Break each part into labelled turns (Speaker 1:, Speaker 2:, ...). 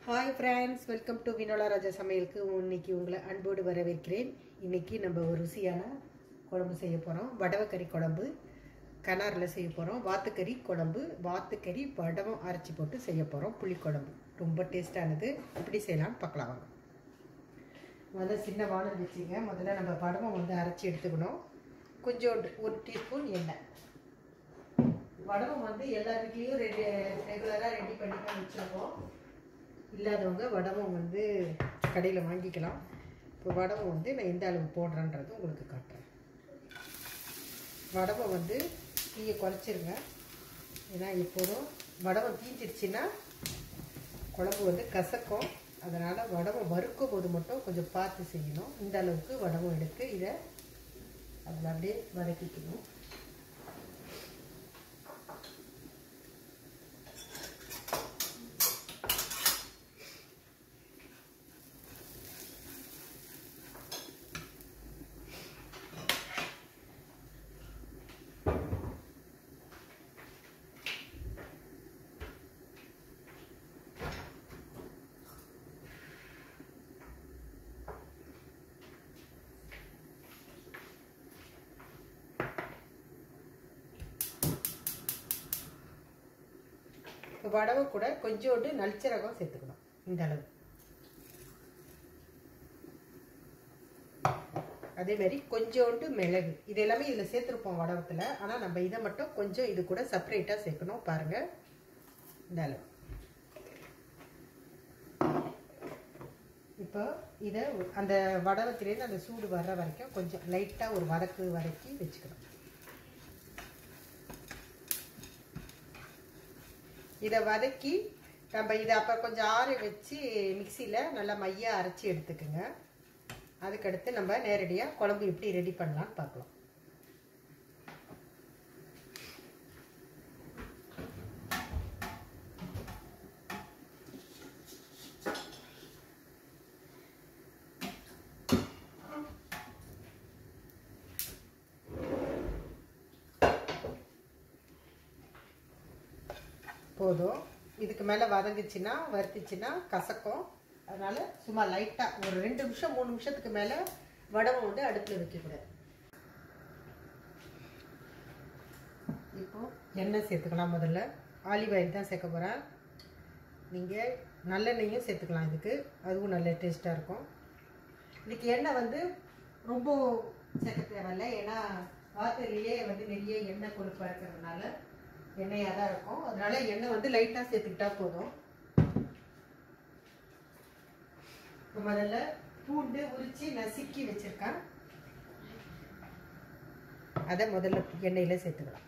Speaker 1: hi friends welcome to Vinola Raja சமையலுக்கு இன்னைக்கு உங்களை அன்போடு வரவேற்கிறேன் இன்னைக்கு நம்ம ஒரு ருசியான குழம்பு செய்ய போகிறோம் வடவக்கறி குழம்பு கனாரில் செய்ய போகிறோம் வாத்துக்கறி குழம்பு வாத்துக்கறி வடவம் அரைச்சி போட்டு செய்ய போகிறோம் புளிக்குழம்பு ரொம்ப டேஸ்டானது எப்படி செய்யலாம்னு பார்க்கலாம் வாங்க முதல்ல சின்ன வானல் வச்சுங்க முதல்ல நம்ம வடவம் வந்து அரைச்சி எடுத்துக்கணும் கொஞ்சோண்டு ஒரு டீஸ்பூன் எண்ணெய் வடகம் வந்து எல்லா வீட்லேயும் ரெடி ரெகுலராக ரெடி பண்ணி தான் வச்சுருக்கோம் இல்லாதவங்க வடகம் வந்து கடையில் வாங்கிக்கலாம் இப்போ வடகம் வந்து நான் எந்த அளவு போடுறேன்றது உங்களுக்கு காட்டுறேன் வடகம் வந்து தீயை குறைச்சிருங்க ஏன்னா எப்போதும் வடகம் தீஞ்சிருச்சுன்னா குழம்பு வந்து கசக்கும் அதனால் வடகம் வறுக்கும் போது மட்டும் கொஞ்சம் பார்த்து செய்யணும் இந்த அளவுக்கு வடகம் எடுத்து இதை அதில் அப்படியே வதக்கிக்கணும் இப்போ வடவை கூட கொஞ்சோண்டு நல்ச்சரகம் சேர்த்துக்கணும் இந்த அளவு அதே மாதிரி கொஞ்சோண்டு மிளகு இது எல்லாமே இதில் சேர்த்துருப்போம் வடவத்தில் ஆனால் நம்ம இதை மட்டும் கொஞ்சம் இது கூட செப்பரேட்டாக சேர்க்கணும் பாருங்கள் இந்த அளவு இப்போ இதை அந்த வடவத்திலேருந்து அந்த சூடு வர்ற வரைக்கும் கொஞ்சம் லைட்டாக ஒரு வதக்கு வதக்கி வச்சுக்கணும் இதை வதக்கி நம்ம இதை அப்போ கொஞ்சம் ஆற வச்சு மிக்சியில் நல்லா மையாக அரைச்சி எடுத்துக்கோங்க அதுக்கடுத்து நம்ம நேரடியாக குழம்பு எப்படி ரெடி பண்ணலான்னு பார்க்கலாம் போதும் இதுக்கு மேலே வதங்குச்சுன்னா வறுத்துச்சுன்னா கசக்கும் அதனால் சும்மா லைட்டாக ஒரு ரெண்டு நிமிஷம் மூணு நிமிஷத்துக்கு மேலே வடவை வந்து அடுப்பில் வைக்கக்கூடாது இப்போ எண்ணெய் சேர்த்துக்கலாம் முதல்ல ஆலிவ் ஆயில் தான் சேர்க்க போகிறேன் நீங்கள் நல்லெண்ணெயும் சேர்த்துக்கலாம் இதுக்கு அதுவும் நல்ல டேஸ்ட்டாக இருக்கும் இதுக்கு எண்ணெய் வந்து ரொம்ப சேர்க்க தேவையில்ல ஏன்னா வாத்திலேயே வந்து நிறைய எண்ணெய் கொழுப்பாக இருக்கிறதுனால எண்ணெயாக தான் இருக்கும் அதனால எண்ணெய் வந்து லைட்டாக சேர்த்துக்கிட்டா போதும் இப்போ முதல்ல பூண்டு உரிச்சு நசுக்கி வச்சிருக்கேன் அதை முதல்ல எண்ணெயில் சேர்த்துக்கலாம்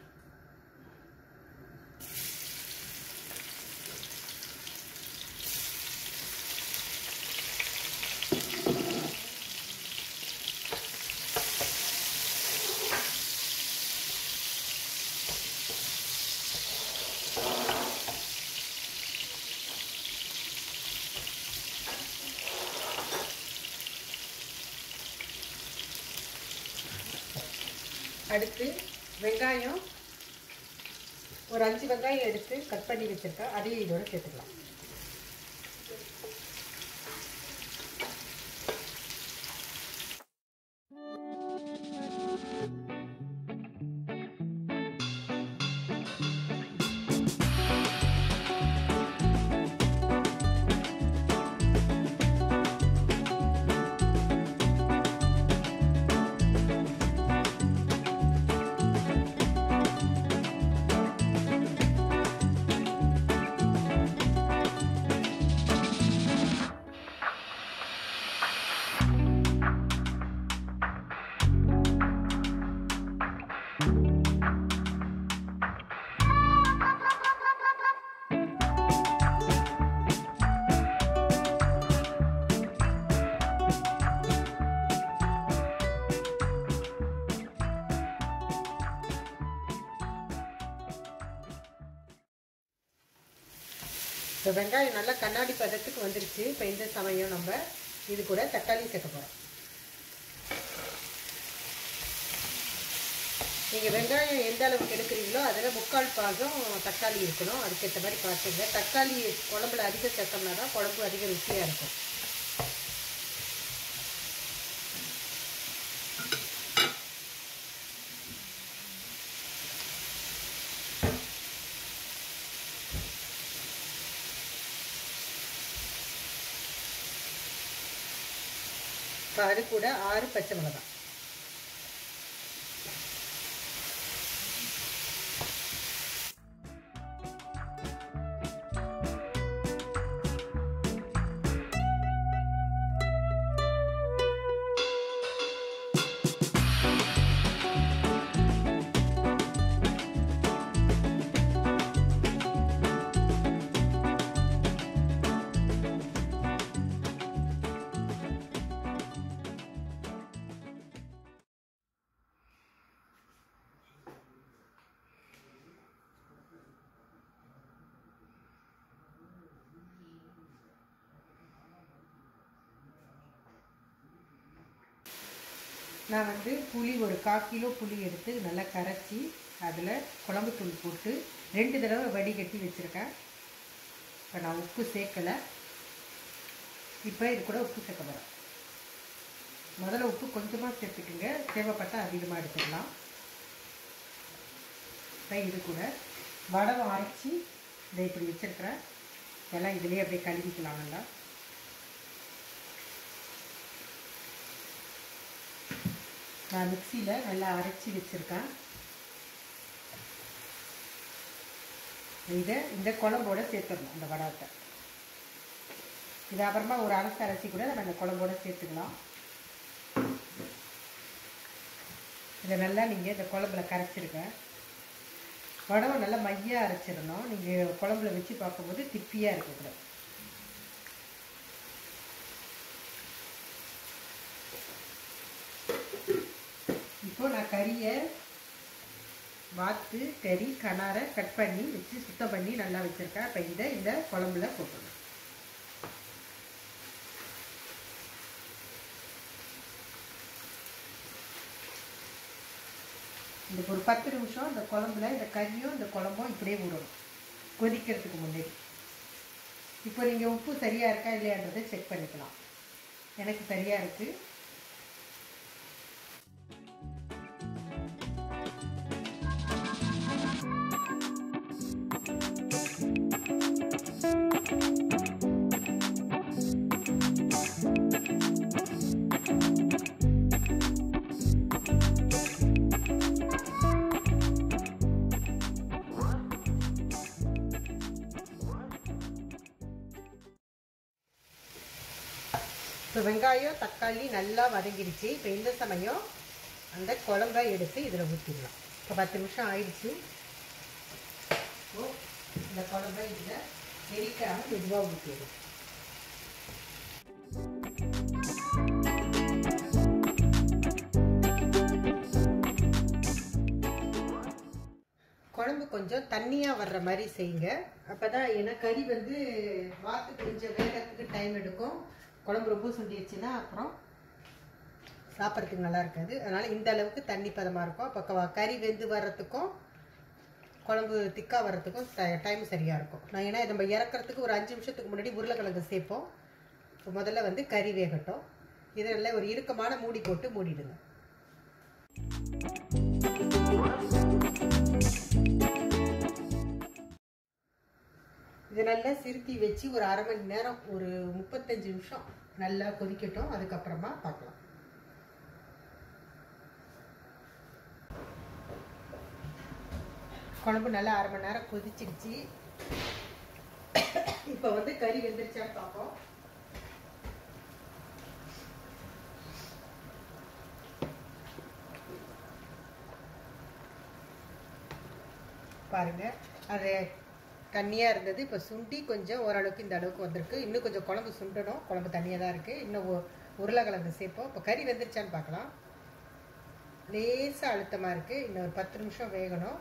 Speaker 1: அடுத்து வெங்காயம் ஒரு அஞ்சு வெங்காயம் எடுத்து கட் பண்ணி வச்சுருக்கேன் அதையும் இதோட சேர்த்துக்கலாம் இப்போ வெங்காயம் நல்லா கண்ணாடி பதத்துக்கு வந்துருச்சு இப்போ இந்த சமயம் நம்ம இது கூட தக்காளி சேர்க்க போகிறோம் நீங்கள் வெங்காயம் எந்த அளவுக்கு எடுக்கிறீங்களோ அதில் முக்கால் பாகம் தக்காளி இருக்கணும் அதுக்கேற்ற மாதிரி பார்த்துங்க தக்காளி குழம்புல அதிக சேர்த்தோம்னா தான் குழம்பு அதிக ருசியாக இருக்கும் இப்போ அது கூட ஆறு பச்சை மிளகாய் நான் வந்து புளி ஒரு கால் கிலோ புளி எடுத்து நல்லா கரைச்சி அதில் குழம்புத்தூள் போட்டு ரெண்டு தடவை வடிகட்டி வச்சுருக்கேன் இப்போ நான் உப்பு சேர்க்கலை இப்போ இது கூட உப்பு சேர்க்க போகிறேன் முதல்ல உப்பு கொஞ்சமாக சேர்த்துக்குங்க தேவைப்பட்டால் அதிகமாக எடுத்துக்கலாம் இப்போ இது கூட வடகம் அரைச்சி இதை இப்படி வச்சுருக்கிறேன் எல்லாம் இதுலேயே அப்படியே கழுவிக்கலாம் நல்லா நான் மிக்சியில் நல்லா அரைச்சி வச்சுருக்கேன் இதை இந்த குழம்போட சேர்த்துடணும் இந்த வடகத்தை இது அப்புறமா ஒரு அரைச்சி அரைச்சி கூட நம்ம இந்த குழம்போட சேர்த்துக்கலாம் இதை நல்லா நீங்கள் இந்த குழம்புல கரைச்சிருங்க வடகம் நல்லா மையாக அரைச்சிடணும் நீங்கள் குழம்புல வச்சு பார்க்கும்போது திப்பியாக இருக்கக்கூடாது இப்போ நான் கறியை வாத்து கறி கனாரை கட் பண்ணி வச்சு சுத்தம் பண்ணி நல்லா வச்சுருக்கேன் இப்போ இதை இந்த குழம்புல போட்டுடணும் இந்த ஒரு பத்து நிமிஷம் இந்த குழம்புல இந்த கறியும் இந்த குழம்பும் இப்படியே ஊறணும் கொதிக்கிறதுக்கு முன்னாடி இப்போ நீங்கள் உப்பு சரியாக இருக்கா இல்லையான்றதை செக் பண்ணிக்கலாம் எனக்கு சரியாக இருக்குது இப்போ வெங்காயம் தக்காளி நல்லா வதங்கிடுச்சு இப்போ இந்த சமயம் அந்த குழம்ப எடுத்து இதில் ஊற்றிடலாம் இப்போ பத்து நிமிஷம் ஆயிடுச்சு இப்போ இந்த குழம்ப இதில் எரிக்காமல் மெதுவாக ஊற்றிடும் குழம்பு கொஞ்சம் தண்ணியாக வர்ற மாதிரி செய்யுங்க அப்போ தான் ஏன்னா கறி வந்து வாத்து கொஞ்சம் வேகத்துக்கு டைம் எடுக்கும் குழம்பு ரொம்ப சுண்டிடுச்சுன்னா அப்புறம் சாப்பிட்றதுக்கு நல்லா இருக்காது அதனால் இந்த அளவுக்கு தண்ணி பதமாக இருக்கும் அப்போ கறி வெந்து வர்றதுக்கும் குழம்பு திக்காக வர்றதுக்கும் டைம் சரியாக இருக்கும் நான் ஏன்னா நம்ம இறக்குறதுக்கு ஒரு அஞ்சு நிமிஷத்துக்கு முன்னாடி உருளைக்கிழங்கு சேர்ப்போம் இப்போ முதல்ல வந்து கறி வேகட்டும் இதில் ஒரு இறுக்கமான மூடி போட்டு மூடிடுங்க இது நல்லா சிறுத்தி வச்சு ஒரு அரை மணி நேரம் ஒரு முப்பத்தஞ்சு நிமிஷம் நல்லா கொதிக்கட்டும் அதுக்கப்புறமா பார்க்கலாம் குழம்பு நல்லா அரை மணி நேரம் கொதிச்சிடுச்சு இப்போ வந்து கறி வெந்துருச்சான்னு பார்ப்போம் பாருங்க அது தண்ணியாக இருந்தது இப்போ சுண்டி கொஞ்சம் ஓரளவுக்கு இந்த அளவுக்கு வந்திருக்கு இன்னும் கொஞ்சம் குழம்பு சுண்டணும் குழம்பு தண்ணியாக தான் இருக்குது இன்னும் உ- உருளைக்கிழங்கு சேர்ப்போம் இப்போ கறி வெந்துருச்சான்னு பார்க்கலாம் லேசாக அழுத்தமாக இருக்குது இன்னும் ஒரு பத்து நிமிஷம் வேகணும்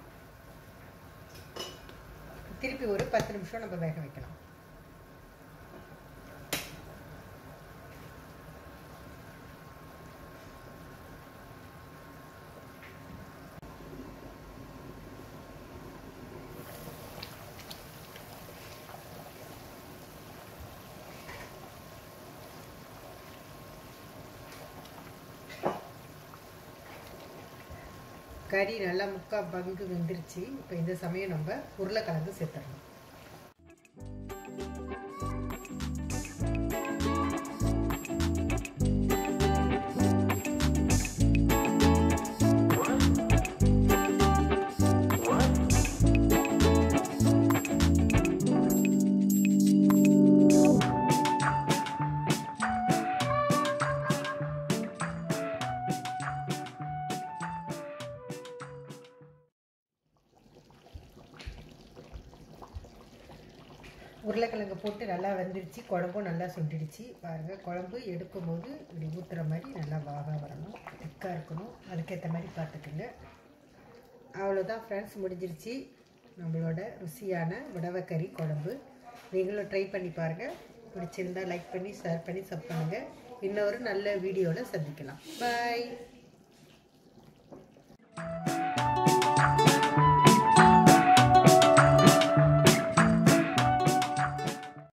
Speaker 1: திருப்பி ஒரு பத்து நிமிஷம் நம்ம வேக வைக்கலாம் கறி நல்லா முக்கால் பங்கு வெந்துருச்சு இப்போ இந்த சமயம் நம்ம உருளைக்கிழங்கு சேர்த்துடணும் உருளைக்கிழங்கு போட்டு நல்லா வெந்துருச்சு குழம்பும் நல்லா சுண்டிடுச்சு பாருங்கள் குழம்பு எடுக்கும்போது இப்படி ஊற்றுற மாதிரி நல்லா வாக வரணும் திக்காக இருக்கணும் அதுக்கேற்ற மாதிரி பார்த்துக்குங்க அவ்வளோதான் ஃப்ரெண்ட்ஸ் முடிஞ்சிருச்சு நம்மளோட ருசியான விடவக்கறி குழம்பு நீங்களும் ட்ரை பண்ணி பாருங்கள் பிடிச்சிருந்தா லைக் பண்ணி ஷேர் பண்ணி சப் பண்ணுங்கள் இன்னொரு நல்ல வீடியோவில் சந்திக்கலாம் பாய்